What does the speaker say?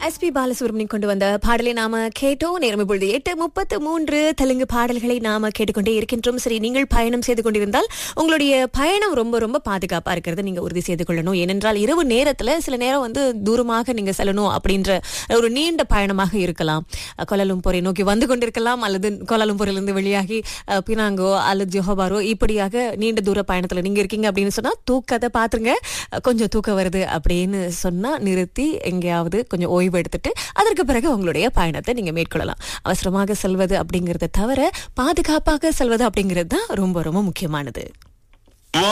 S B Balasubramaniam கொண்டு வந்த பாடலை நாம கேட்டோம் நேரம் இப்பொழுது எட்டு முப்பத்து மூன்று தெலுங்கு பாடல்களை நாம கேட்டுக்கொண்டே இருக்கின்றோம் சரி நீங்கள் பயணம் செய்து கொண்டிருந்தால் உங்களுடைய பயணம் ரொம்ப ரொம்ப பாதுகாப்பா இருக்கிறத நீங்க உறுதி செய்து கொள்ளணும் ஏனென்றால் இரவு நேரத்துல சில நேரம் வந்து தூரமாக நீங்க செல்லணும் அப்படின்ற ஒரு நீண்ட பயணமாக இருக்கலாம் கொலலும்பூரை நோக்கி வந்து கொண்டிருக்கலாம் அல்லது கோலாலும்பூரிலிருந்து வெளியாகி அஹ், பினாங்கோ அல்லது ஜொஹோபாரோ இப்படியாக நீண்ட தூர பயணத்துல நீங்க இருக்கீங்க அப்படின்னு சொன்னா தூக்கத்தை பாத்துருங்க அஹ், கொஞ்சம் தூக்கம் வருது அப்படின்னு சொன்னா நிறுத்தி எங்கேயாவது கொஞ்சம் ஓய்வு எடுத்துட்டு அதற்கு பிறகு உங்களுடைய பயணத்தை நீங்க மேற்கொள்ளலாம் அவசரமாக செல்வது அப்படிங்கறத தவிர பாதுகாப்பாக செல்வது அப்படிங்கிறது தான் ரொம்ப ரொம்ப முக்கியமானது